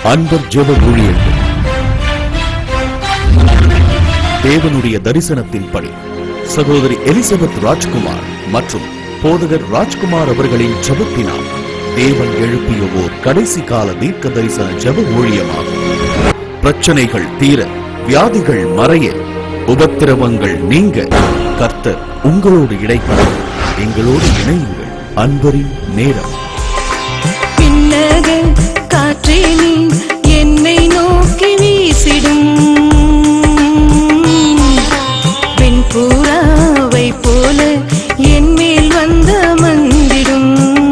அன்பர் ஜெப ஊழியர்கள் தேவனுடைய தரிசனத்தின்படி சகோதரி எலிசபெத் ராஜ்குமார் மற்றும் போதகர் ராஜ்குமார் அவர்களின் ஜெபத்தினால் தேவன் எழுப்பிய ஓர் கடைசி கால தீர்க்க தரிசன ஜெப ஊழியமாகும் பிரச்சனைகள் தீர வியாதிகள் மறைய உபத்திரவங்கள் நீங்க கர்த்தர் உங்களோடு இடைப்பட எங்களோடு இணையுங்கள் அன்பரின் நேரம் பின்னக காற்றே நீ என்னை நோக்கி வீசிடும் வெண்பூராவை போல என் மேல் வந்த மந்திடும்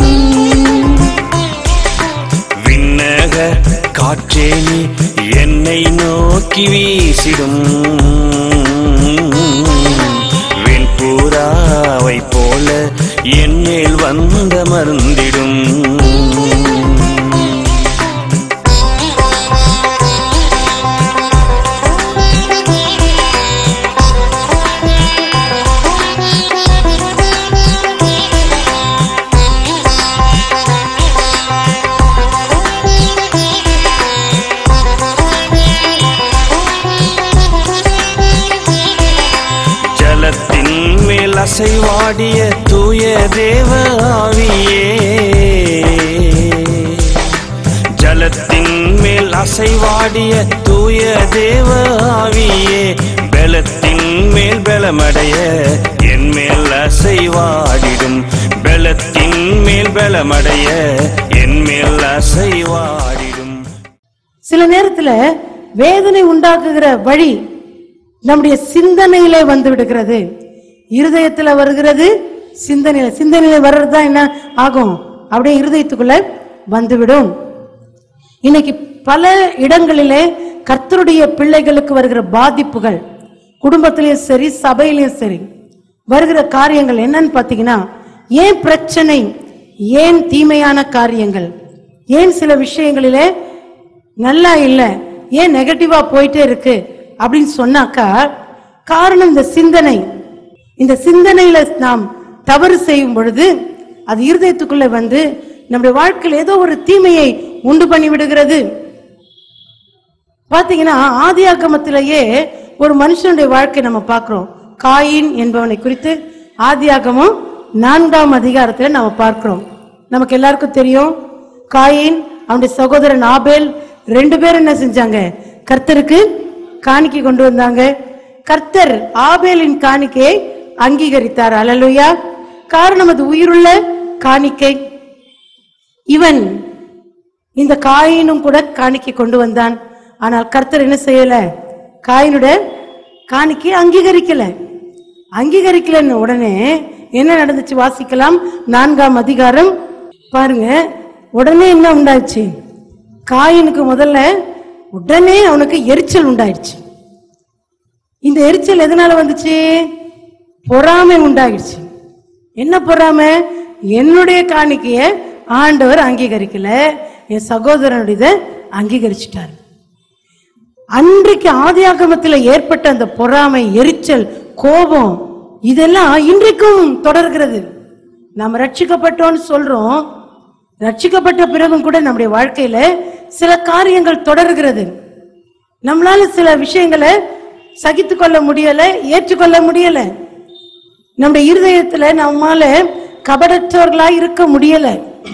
விண்ணக காற்றே நீ என்னை நோக்கி வீசிடும் வெண்பூராவை போல என் மேல் வந்த மருந்திடும் ஜலத்தின் மேல் அசைவாடிய தூய தேவ ஆவியே ஜலத்தின் மேல் அசைவாடிய தூய தேவ ஆவியே பலத்தின் மேல் பலமடைய என் மேல் அசைவாடிடும் பலத்தின் மேல் பலமடைய என் மேல் அசைவாடிடும் சில நேரத்துல வேதனை உண்டாக்குகிற வழி நம்முடைய சிந்தனையிலே வந்து விடுகிறது இருதயத்துல வருகிறது சிந்தனையில சிந்தனையில வர்றது தான் என்ன ஆகும் அப்படியே இருதயத்துக்குள்ள வந்துவிடும் இன்னைக்கு பல இடங்களிலே கர்த்தருடைய பிள்ளைகளுக்கு வருகிற பாதிப்புகள் குடும்பத்திலையும் சரி சபையிலையும் சரி வருகிற காரியங்கள் என்னன்னு பாத்தீங்கன்னா ஏன் பிரச்சனை ஏன் தீமையான காரியங்கள் ஏன் சில விஷயங்களிலே நல்லா இல்ல ஏன் நெகட்டிவா போயிட்டே இருக்கு அப்படின்னு சொன்னாக்கா காரணம் இந்த சிந்தனை இந்த சிந்தனையில நாம் தவறு செய்யும் பொழுது அது இருதயத்துக்குள்ள வந்து நம்முடைய வாழ்க்கையில் ஏதோ ஒரு தீமையை உண்டு பண்ணி விடுகிறது பாத்தீங்கன்னா ஆதியாகமத்திலேயே ஒரு மனுஷனுடைய வாழ்க்கை நம்ம பார்க்கிறோம் காயின் என்பவனை குறித்து ஆதியாகமம் நான்காம் அதிகாரத்துல நம்ம பார்க்கிறோம் நமக்கு எல்லாருக்கும் தெரியும் காயின் அவனுடைய சகோதரன் ஆபேல் ரெண்டு பேரும் என்ன செஞ்சாங்க கர்த்தருக்கு காணிக்கை கொண்டு வந்தாங்க கர்த்தர் ஆபேலின் காணிக்கையை அங்கீகரித்தார் அல்லலுயா காரணம் அது உயிருள்ள காணிக்கை இவன் இந்த காயினும் கூட காணிக்கை கொண்டு வந்தான் ஆனால் கர்த்தர் என்ன செய்யல காயினுட காணிக்கை அங்கீகரிக்கல அங்கீகரிக்கலன்னு உடனே என்ன நடந்துச்சு வாசிக்கலாம் நான்காம் அதிகாரம் பாருங்க உடனே என்ன உண்டாச்சு காயினுக்கு முதல்ல உடனே அவனுக்கு எரிச்சல் உண்டாயிடுச்சு இந்த எரிச்சல் எதனால வந்துச்சு பொறாமை உண்டாகிடுச்சு என்ன பொறாமை என்னுடைய காணிக்கைய ஆண்டவர் அங்கீகரிக்கல என் சகோதரனுடைய அங்கீகரிச்சிட்டார் அன்றைக்கு ஆதியாகமத்தில் ஏற்பட்ட அந்த பொறாமை எரிச்சல் கோபம் இதெல்லாம் இன்றைக்கும் தொடர்கிறது நாம் ரட்சிக்கப்பட்டோம்னு சொல்றோம் ரட்சிக்கப்பட்ட பிறகும் கூட நம்முடைய வாழ்க்கையில சில காரியங்கள் தொடர்கிறது நம்மளால சில விஷயங்களை சகித்து கொள்ள முடியல ஏற்றுக்கொள்ள முடியல நம்முடைய இருதயத்துல நம்மால கபடற்றவர்களா இருக்க முடியல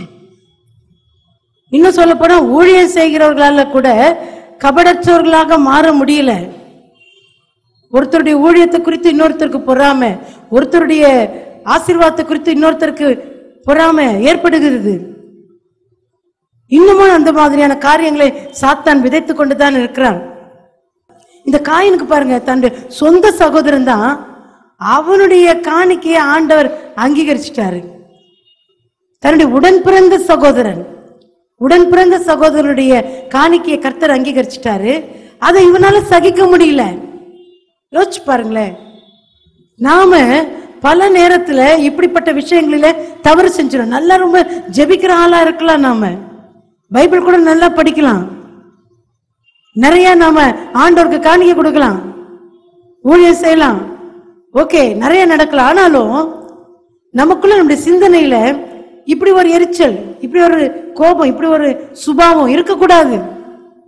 இன்னும் சொல்ல போனா ஊழியம் செய்கிறவர்களால கூட கபடற்றவர்களாக மாற முடியல ஒருத்தருடைய ஊழியத்தை குறித்து இன்னொருத்தருக்கு பொறாம ஒருத்தருடைய ஆசீர்வாதத்தை குறித்து இன்னொருத்தருக்கு பொறாம ஏற்படுகிறது இன்னமும் அந்த மாதிரியான காரியங்களை சாத்தான் விதைத்து கொண்டுதான் இருக்கிறான் இந்த காயினுக்கு பாருங்க தன்னுடைய சொந்த சகோதரன் தான் அவனுடைய காணிக்கையை ஆண்டவர் அங்கீகரிச்சிட்டாரு தன்னுடைய உடன் பிறந்த சகோதரன் உடன் பிறந்த சகோதரனுடைய காணிக்கையை கர்த்தர் அங்கீகரிச்சிட்டாரு அதை இவனால சகிக்க முடியல யோசிச்சு பாருங்களேன் நாம பல நேரத்துல இப்படிப்பட்ட விஷயங்களில தவறு செஞ்சிடும் நல்லா ரொம்ப ஜெபிக்கிற ஆளா இருக்கலாம் நாம பைபிள் கூட நல்லா படிக்கலாம் நிறைய நாம ஆண்டவருக்கு காணிக்கை கொடுக்கலாம் ஊழியம் செய்யலாம் ஓகே நிறைய நடக்கலாம் ஆனாலும் நமக்குள்ள நம்முடைய சிந்தனையில இப்படி ஒரு எரிச்சல் இப்படி ஒரு கோபம் இப்படி ஒரு சுபாவம் இருக்கக்கூடாது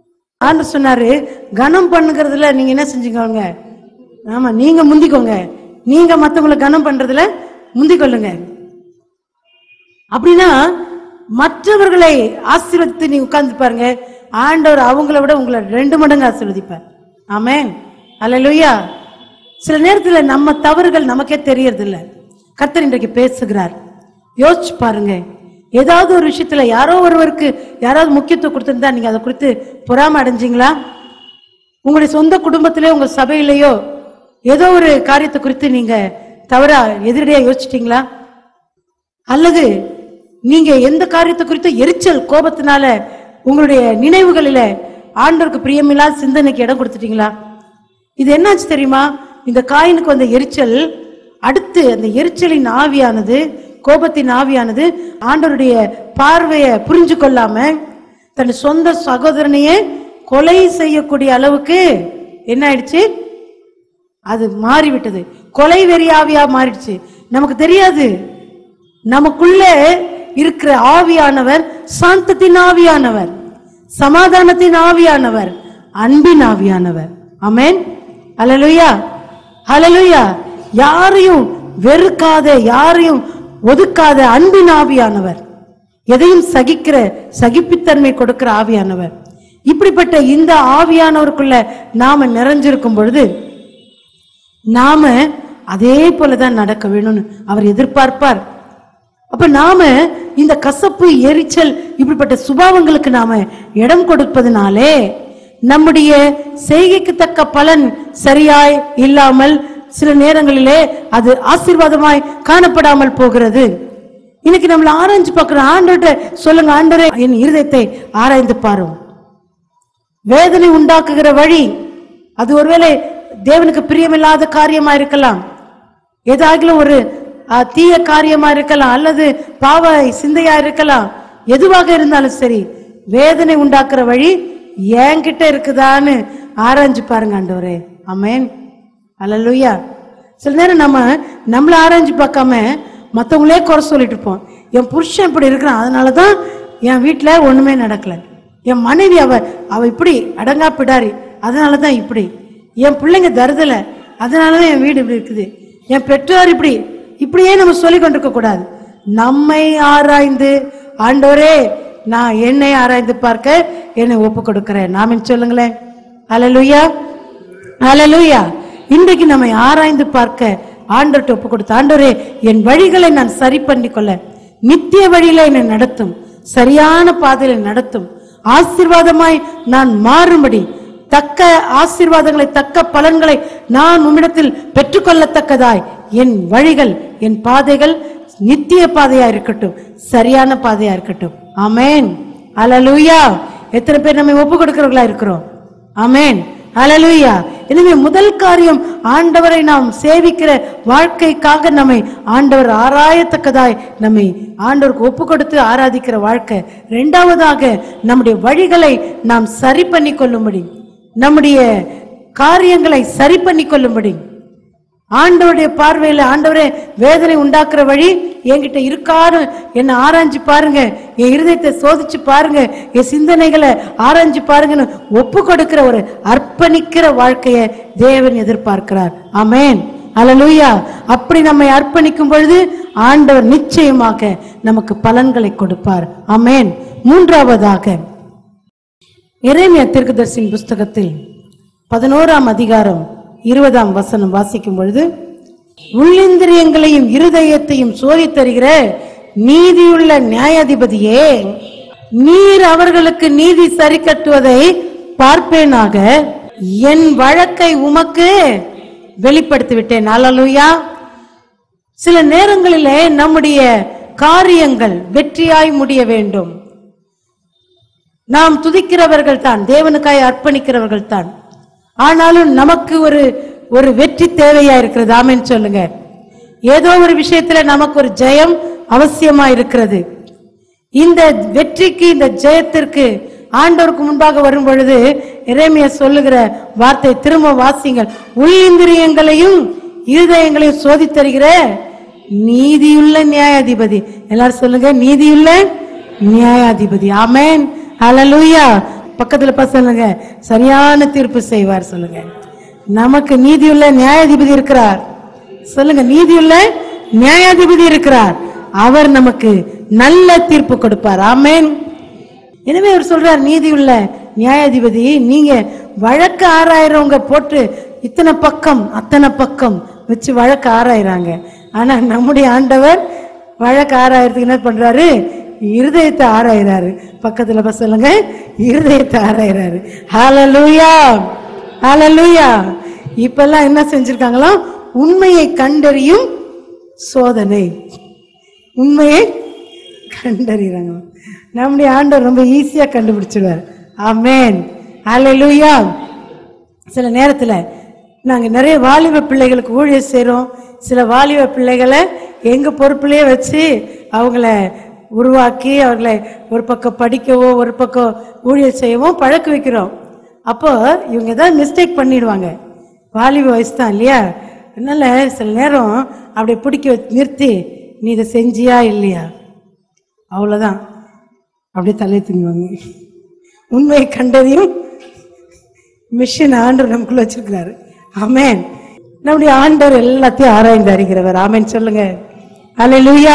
ஆண்டு சொன்னாரு கனம் பண்ணுகிறதுல நீங்க என்ன செஞ்சுக்கோங்க ஆமா நீங்க முந்திக்கோங்க நீங்க மத்தவங்களை கனம் பண்றதுல முந்திக்கொள்ளுங்க அப்படின்னா மற்றவர்களை ஆசீர்வதித்து நீ உட்கார்ந்து பாருங்க ஆண்டவர் அவங்கள விட உங்களை ரெண்டு மடங்கு ஆசீர்வதிப்பார் ஆமென் அல்லேலூயா சில நேரத்துல நம்ம தவறுகள் நமக்கே தெரியறது இல்ல கர்த்தர் இன்றைக்கு பேசுகிறார் யோசிச்சு பாருங்க ஏதாவது ஒரு விஷயத்துல யாரோ ஒருவருக்கு யாராவது முக்கியத்துவம் கொடுத்திருந்தா நீங்க அதை குறித்து பொறாம அடைஞ்சீங்களா உங்களுடைய சொந்த குடும்பத்திலே உங்க சபையிலேயோ ஏதோ ஒரு காரியத்தை குறித்து நீங்க தவறா எதிரடியா யோசிச்சிட்டீங்களா அல்லது நீங்க எந்த காரியத்தை குறித்து எரிச்சல் கோபத்தினால உங்களுடைய நினைவுகளில ஆண்டவருக்கு பிரியமில்லாத சிந்தனைக்கு இடம் கொடுத்துட்டீங்களா இது என்னாச்சு தெரியுமா இந்த காயினுக்கு வந்த எரிச்சல் அடுத்து அந்த எரிச்சலின் ஆவியானது கோபத்தின் ஆவியானது ஆண்டவருடைய பார்வையை புரிஞ்சு கொள்ளாம தன் சொந்த சகோதரனையே கொலை செய்யக்கூடிய அளவுக்கு என்ன ஆயிடுச்சு அது மாறிவிட்டது கொலை வெறி ஆவியா மாறிடுச்சு நமக்கு தெரியாது நமக்குள்ள இருக்கிற ஆவியானவர் சாந்தத்தின் ஆவியானவர் சமாதானத்தின் ஆவியானவர் அன்பின் ஆவியானவர் ஆமென் ஹalleluya ஹalleluya யாரையும் வெறுக்காத யாரையும் ஒதுக்காத அன்பின் ஆவியானவர் எதையும் சகிக்கிற சகிப்புத்தன்மை கொடுக்கிற ஆவியானவர் இப்படிப்பட்ட இந்த ஆவியானவருக்குள்ள நாம நிறைஞ்சிருக்கும் பொழுது நாம அதே போலதான் நடக்க வேணும்னு அவர் எதிர்பார்ப்பார் அப்ப நாம இந்த கசப்பு எரிச்சல் இப்படிப்பட்ட சுபாவங்களுக்கு நாம இடம் கொடுப்பதனாலே நம்முடைய செய்கைக்கு தக்க பலன் சரியாய் இல்லாமல் சில நேரங்களிலே அது ஆசீர்வாதமாய் காணப்படாமல் போகிறது இன்னைக்கு நம்மள ஆராய்ஞ்சு பார்க்கிற ஆண்டோட்ட சொல்லுங்க ஆண்டரே என் இருதயத்தை ஆராய்ந்து பாரும் வேதனை உண்டாக்குகிற வழி அது ஒருவேளை தேவனுக்கு பிரியமில்லாத காரியமா இருக்கலாம் ஏதாகிலும் ஒரு அஹ், தீய காரியமா இருக்கலாம் அல்லது பாவ சிந்தையா இருக்கலாம் எதுவாக இருந்தாலும் சரி வேதனை உண்டாக்குற வழி என்கிட்ட இருக்குதான்னு ஆராய்ஞ்சு பாருங்க ஆண்டவரே ஆமென் அல்லேலூயா சில நேரம் நம்ம நம்மள ஆராய்ஞ்சு பார்க்காம மத்தவங்களே குறை சொல்லிட்டு இருப்போம் என் புருஷன் இப்படி இருக்கிறான் அதனால தான் என் வீட்டுல ஒண்ணுமே நடக்கல என் மனைவி அவ அவ இப்படி அடங்கா பிடாரி அதனால தான் இப்படி என் பிள்ளைங்க தருதல அதனால தான் என் வீடு இப்படி இருக்குது என் பெற்றோர் இப்படி இப்படியே நம்ம சொல்லி கொண்டிருக்க கூடாது நம்மை ஆராய்ந்து ஆண்டவரே நான் என்னை ஆராய்ந்து பார்க்க என்னை ஒப்பு கொடுக்கிறேன் நாமின் சொல்லுங்களேன் அல்லேலூயா ஹalleluya இன்றைக்கு நம்மை ஆராய்ந்து பார்க்க ஆண்டவர்கிட்ட ஒப்பு கொடுத்த ஆண்டவரே என் வழிகளை நான் சரி பண்ணிக்கொள்ள நித்திய வழியில என்னை நடத்தும் சரியான பாதையில நடத்தும் ஆசீர்வாதமாய் நான் மாறும்படி தக்க ஆசீர்வாதங்களை தக்க பலன்களை நான் உம்மிடத்தில் பெற்றுக்கொள்ளத்தக்கதாய் என் வழிகள் என் பாதைகள் நித்திய பாதையா இருக்கட்டும் சரியான பாதையா இருக்கட்டும் ஆமென் அல்லேலூயா எத்தனை பேர் நம்மை ஒப்பு கொடுக்கிறவர்களா இருக்கிறோம் ஆமென் ஹalleluya எனவே முதல் காரியம் ஆண்டவரை நாம் சேவிக்கிற வாழ்க்கைக்காக நம்மை ஆண்டவர் ஆராயத்தக்கதாய் நம்மை ஆண்டவருக்கு ஒப்பு கொடுத்து ஆராதிக்கிற வாழ்க்கை இரண்டாவதாக நம்முடைய வழிகளை நாம் சரி பண்ணி கொள்ளும்படி நம்முடைய காரியங்களை சரி பண்ணி கொள்ளும்படி ஆண்டவருடைய பார்வையில ஆண்டவரே வேதனை உண்டாக்குற வழி என்கிட்ட இருக்காரு என்ன ஆராய்ஞ்சு பாருங்க என் இருதயத்தை சோதிச்சு பாருங்க என் சிந்தனைகளை ஆராய்ஞ்சு பாருங்கன்னு ஒப்பு கொடுக்கிற ஒரு அர்ப்பணிக்கிற வாழ்க்கையை தேவன் எதிர்பார்க்கிறார் ஆமென் அல்லேலூயா அப்படி நம்மை அர்ப்பணிக்கும் பொழுது ஆண்டவர் நிச்சயமாக நமக்கு பலன்களை கொடுப்பார் ஆமென் மூன்றாவதாக எரேமியா தீர்க்கதரிசியின் புஸ்தகத்தில் பதினோராம் அதிகாரம் இருபதாம் வசனம் வாசிக்கும் பொழுது உள்ளிந்திரியங்களையும் இருதயத்தையும் சோதித் தருகிற நீதியுள்ள நியாயாதிபதியே நீர் அவர்களுக்கு நீதி சரி கட்டுவதை பார்ப்பேனாக என் வழக்கை உமக்கு வெளிப்படுத்தி விட்டேன் அல்லேலூயா சில நேரங்களிலே நம்முடைய காரியங்கள் வெற்றியாய் முடிய வேண்டும் நாம் துதிக்கிறவர்கள் தான் தேவனுக்காய் அர்ப்பணிக்கிறவர்கள் தான் ஆனாலும் நமக்கு ஒரு ஒரு வெற்றி தேவையா இருக்கிறது ஆமென் சொல்லுங்க ஏதோ ஒரு விஷயத்துல நமக்கு ஒரு ஜெயம் அவசியமா இருக்கிறது இந்த வெற்றிக்கு இந்த ஜெயத்திற்கு ஆண்டவருக்கு முன்பாக வரும் பொழுது இறைமைய சொல்லுகிற வார்த்தை திரும்ப வாசிங்கள் உள்ளிந்திரியங்களையும் இருதயங்களையும் சோதித் தருகிற நீதியுள்ள நியாயாதிபதி எல்லாரும் சொல்லுங்க நீதியுள்ள நியாயாதிபதி ஆமென் ஹalleluya பக்கத்துல பார்த்து சொல்லுங்க சரியான தீர்ப்பு செய்வார் சொல்லுங்க நமக்கு நீதியுள்ள நியாயாதிபதி இருக்கிறார் சொல்லுங்க நீதியுள்ள நியாயாதிபதி இருக்கிறார் அவர் நமக்கு நல்ல தீர்ப்பு கொடுப்பார் ஆமென் எனவே அவர் சொல்றார் நீதியுள்ள நியாயாதிபதி நீங்க வழக்கு ஆறாயிரவங்க போட்டு இத்தனை பக்கம் அத்தனை பக்கம் வச்சு வழக்கு ஆறாயிராங்க ஆனா நம்முடைய ஆண்டவர் வழக்கு ஆறாயிரத்துக்கு என்ன பண்றாரு இருதயத்தை ஆராயிறாரு பக்கத்துல பஸ் சொல்லுங்க இருதயத்தை ஆராயிறாரு ஹalleluya ஹalleluya இப்பெல்லாம் என்ன செஞ்சிருக்காங்களாம் உண்மையை கண்டறியும் சோதனை உண்மையை கண்டறிகிறாங்க நம்முடைய ஆண்டவர் ரொம்ப ஈஸியா கண்டுபிடிச்சிடுவார் ஆமென் ஹalleluya சில நேரத்துல நாங்க நிறைய வாலிப பிள்ளைகளுக்கு ஊழியர் செய்றோம் சில வாலிப பிள்ளைகளை எங்க பொறுப்புலயே வச்சு அவங்கள உருவாக்கி அவர்களை ஒரு பக்கம் படிக்கவோ ஒரு பக்கம் ஊழியர் செய்யவோ பழக்க வைக்கிறோம் அப்போ இவங்க ஏதாவது மிஸ்டேக் பண்ணிடுவாங்க வாலிப வயசு தான் இல்லையா அதனால சில நேரம் அப்படி பிடிக்க வச்சு நிறுத்தி நீ இதை செஞ்சியா இல்லையா அவ்வளோதான் அப்படியே தலையை திங்குவாங்க உண்மையை கண்டதையும் மிஷின் ஆண்டவர் நமக்குள்ள வச்சிருக்கிறாரு ஆமென் நம்முடைய ஆண்டவர் எல்லாத்தையும் ஆராய்ந்து அறிகிறவர் ஆமென் சொல்லுங்க அல்லேலூயா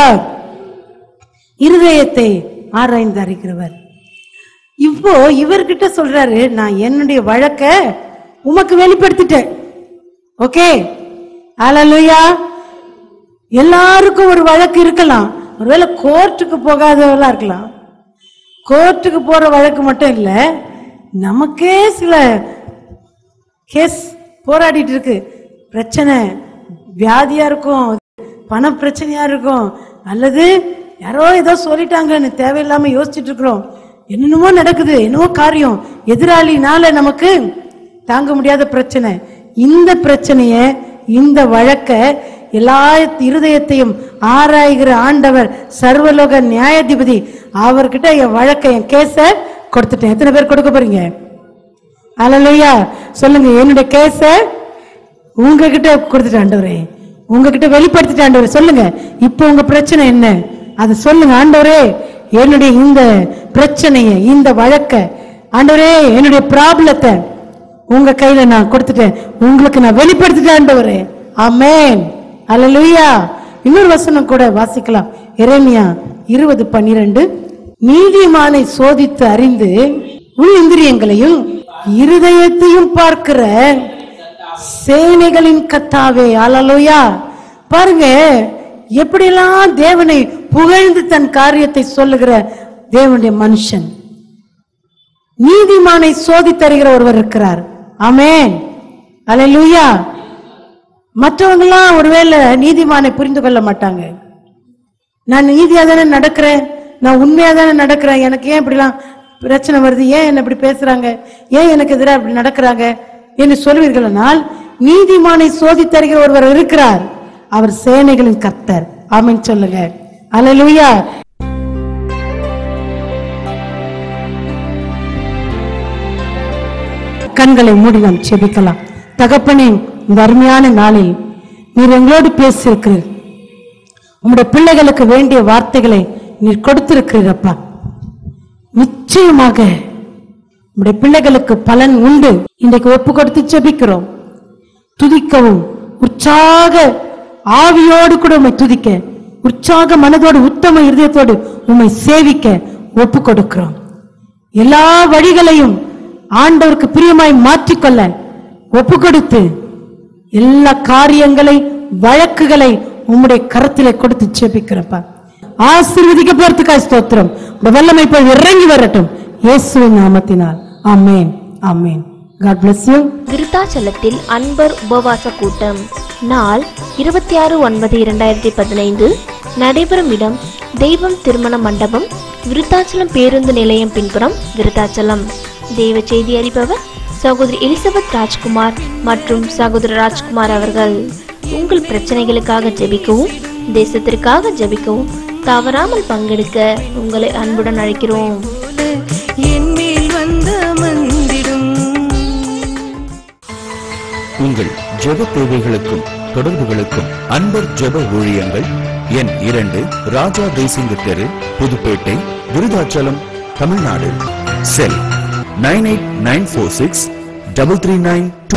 இருதயத்தை ஆராய்ந்து அறிகிறவர் இப்போ இவர்கிட்ட சொல்றாரு நான் என்னுடைய வழக்க உமக்கு வெளிப்படுத்திட்டேன் ஓகே அல்லேலூயா எல்லாருக்கும் ஒரு வழக்கு இருக்கலாம் ஒருவேளை கோர்ட்டுக்கு போகாதவர்களா இருக்கலாம் கோர்ட்டுக்கு போற வழக்கு மட்டும் இல்ல நமக்கே சில கேஸ் போராடிட்டு இருக்கு பிரச்சனை வியாதியா இருக்கும் பண பிரச்சனையா இருக்கும் அல்லது யாரோ ஏதோ சொல்லிட்டாங்கன்னு தேவையில்லாம யோசிச்சுட்டு இருக்கிறோம் என்னென்னமோ நடக்குது என்னவோ காரியம் எதிராளினால நமக்கு தாங்க முடியாத பிரச்சனை இந்த பிரச்சனைய இந்த வழக்க எல்லா இருதயத்தையும் ஆராய்கிற ஆண்டவர் சர்வலோக நியாயாதிபதி அவர்கிட்ட என் வழக்க என் கேஸ கொடுத்துட்டேன் எத்தனை பேர் கொடுக்க போறீங்க அல்லையா சொல்லுங்க என்னுடைய கேஸ உங்ககிட்ட கொடுத்துட்டேன் ஆண்டவரே உங்ககிட்ட வெளிப்படுத்திட்டேன் ஆண்டவரே சொல்லுங்க இப்போ உங்க பிரச்சனை என்ன அதை சொல்லுங்க ஆண்டவரே என்னுடைய இந்த பிரச்சனைய இந்த வழக்க ஆண்டவரே என்னுடைய ப்ராப்ளத்தை உங்க கையில நான் கொடுத்துட்டேன் உங்களுக்கு நான் வெளிப்படுத்திட்டேன் ஆண்டவரே ஆமென் அல்லேலூயா இன்னொரு வசனம் கூட வாசிக்கலாம் எரேமியா இருபது பன்னிரண்டு நீதிமானை சோதித்து அறிந்து உள் இந்திரியங்களையும் இருதயத்தையும் பார்க்கிற சேனைகளின் கத்தாவே அல்லேலூயா பாருங்க எப்படியெல்லாம் தேவனை புகழ்ந்து தன் காரியத்தை சொல்லுகிற தேவனுடைய மனுஷன் நீதிமானை சோதித்தருகிற ஒருவர் இருக்கிறார் ஆமென் அல்லேலூயா மற்றவங்கெல்லாம் ஒருவேளை நீதிமானை புரிந்து கொள்ள மாட்டாங்க நான் நீதியா தானே நடக்கிறேன் நான் உண்மையா தானே நடக்கிறேன் எனக்கு ஏன் இப்படிலாம் பிரச்சனை வருது ஏன் என்ன இப்படி பேசுறாங்க ஏன் எனக்கு எதிராக இப்படி நடக்கிறாங்க என்று சொல்வீர்களானால் நீதிமானை சோதித்தருகிற ஒருவர் இருக்கிறார் அவர் சேனைகளின் கர்த்தர் ஆமென் சொல்லுங்க அல்லேலூயா கண்களை மூடி நாம் செபிக்கலாம் தகப்பனே இந்த அருமையான நாளில் நீர் எங்களோடு பேசியிருக்கிறீர் உம்முடைய பிள்ளைகளுக்கு வேண்டிய வார்த்தைகளை நீர் கொடுத்திருக்கிறீரப்பா நிச்சயமாக உம்முடைய பிள்ளைகளுக்கு பலன் உண்டு இன்றைக்கு ஒப்பு கொடுத்து ஜெபிக்கிறோம் துதிக்கவும் உற்சாக ஆவியோடு கூட உம்மை துதிக்க உற்சாக மனதோடு உத்தம இருதயத்தோடு உம்மை சேவிக்க ஒப்பு கொடுக்கிறோம் எல்லா வழிகளையும் ஆண்டவருக்கு பிரியமாய் மாற்றிக்கொள்ள ஒப்பு கொடுத்து எல்லா காரியங்களை வழக்குகளை உம்முடைய கரத்திலே கொடுத்து ஜெபிக்கிறப்பா ஆசீர்வதிக்க போறதுக்காய் ஸ்தோத்திரம் உம்முடைய வல்லமை போய் இறங்கி வரட்டும் இயேசுவின் நாமத்தினால் amen amen God bless you விருத்தாச்சலத்தில் அன்பர் உபவாச கூட்டம் நாள் இருபத்தி ஆறு ஒன்பது இரண்டாயிரத்தி பதினைந்து நடைபெறும் இடம் தெய்வம் திருமண மண்டபம் விருத்தாச்சலம் பேருந்து நிலையம் பின்புறம் விருத்தாச்சலம் தேவ செய்தி அறிபவர் சகோதரி எலிசபெத் ராஜ்குமார் மற்றும் சகோதரர் ராஜ்குமார் அவர்கள் உங்கள் பிரச்சனைகளுக்காக ஜெபிக்கவும் தேசத்திற்காக ஜெபிக்கவும் தவறாமல் பங்கெடுக்க உங்களை அன்புடன் அழைக்கிறோம் என் மேல் வந்த மந்திடும் உங்கள் ஜெப தேவைகளுக்கும் தொடர்புகளுக்கும் அன்பர் ஜெப ஊழியங்கள் எண் இரண்டு ராஜா தேசிங்க தெரு Puduppettai Virudhachalam Tamil Nadu cell nine eight nine four six double three nine two